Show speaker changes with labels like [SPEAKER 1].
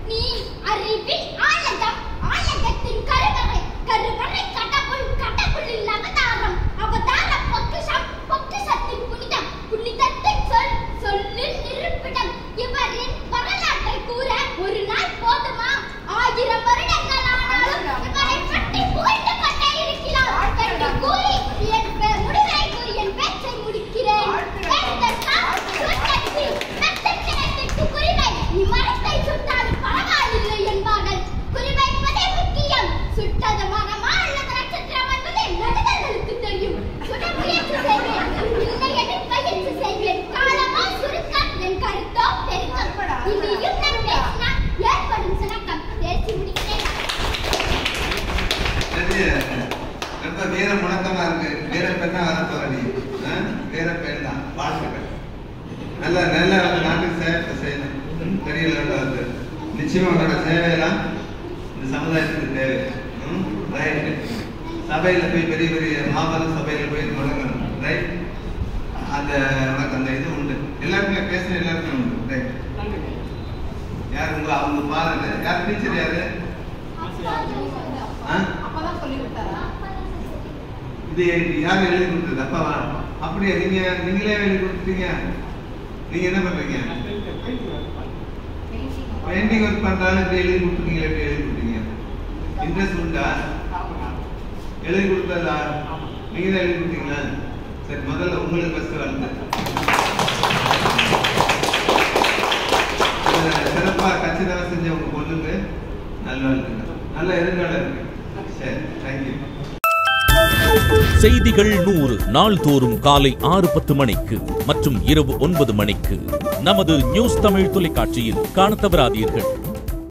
[SPEAKER 1] நீ அறிவின் ஆலகம் ஆலகத்தின் கருவறை கருவறை கடவுள் கடவுளின் அவதாரம் அவதாரம் பொக்கிஷம் பொக்கிஷத்தின் புனிதம் புனிதத்தின் சொல் சொல்லின் இருப்பிடம் இவரின் வரலாற்றை கூற ஒரு நாள் போதுமா ஆயிரம் வருடங்கள் ஆனாலும் இவரை பற்றி புகழ்ந்து கொண்டே இருக்கிறார் என்று கூறி என் பெ- முடிவை கூறி என் பேச்சை முடிக்கிறேன் வேண்டுதற்காம் சுட்டத்தி நட்சத்திரத்திற்கு குறிவை நீ மரத்தை சுட்டாலும் பரவாயில்லை என்பார்கள் குறிவைப்பதே முக்கியம் சுட்டது மரமா அல்லது நட்சத்திரம் என்பது நடுதர்களுக்கு தெரியும் சுட முயற்சி செய்வேன் இல்லை எனில் பயிற்சி செய்வேன் காலமா சுருக்கம் என் கருத்தோ பெருக்கம் இனியும் நான் பேசினால் ஏற்படும் சிணக்கம் பேசி முடிக்கிறேன்
[SPEAKER 2] சரி, ரொம்ப வீர முழக்கமா இருக்கு வீர பெண்ணா வரப்போற நீ ஆ? வீர பெண் தான் வாழ்த்துக்கள் நல்ல நல்ல நாட்டுக்கு சேவை செய்யணும் பெரிய லெவலில் வந்து நிச்சயமா உங்களோட சேவையெல்லாம் இந்த சமுதாயத்துக்கு தேவை ம்? ரைட்டு சபையில போய் பெரிய பெரிய மாபெரும் சபையில போய் முழங்கணும் ரைட் அந்த உனக்கு அந்த இது உண்டு எல்லாருக்குமே பேசுற எல்லாருக்குமே உண்டு ரைட் யார் உங்க அவங்க பாருங்க யார் டீச்சர் யாரு ஆ?
[SPEAKER 3] அப்பதான் சொல்லி கொடுத்தாரா
[SPEAKER 2] இது யார் எழுதி கொடுத்தது அப்பாவா அப்படியா நீங்க நீங்களே எழுதி கொடுத்துட்டீங்க நீங்க என்ன பண்றீங்க பெயிண்டிங் ஒர்க் பண்றாலும் இப்படி எழுதி கொடுத்துருக்கீங்களா எப்படி எழுதி கொடுத்தீங்க இன்ட்ரெஸ்ட் உண்டா எழுதி கொடுத்ததா நீங்க தான் எழுதி கொடுத்தீங்களா சரி முதல்ல உங்களுக்கு ஃபர்ஸ்ட் வாழ்த்து இதுல சிறப்பா கச்சிதமா செஞ்ச உங்க பொண்ணுக்கு நல்ல வாழ்த்துங்க நல்ல எதிர்காலம் இருக்கு சரி தேங்க்யூ
[SPEAKER 4] செய்திகள் நூறு நாள்தோறும் காலை ஆறு பத்து மணிக்கு மற்றும் இரவு ஒன்பது மணிக்கு நமது நியூஸ் தமிழ் தொலைக்காட்சியில் காணத் தவறாதீர்கள்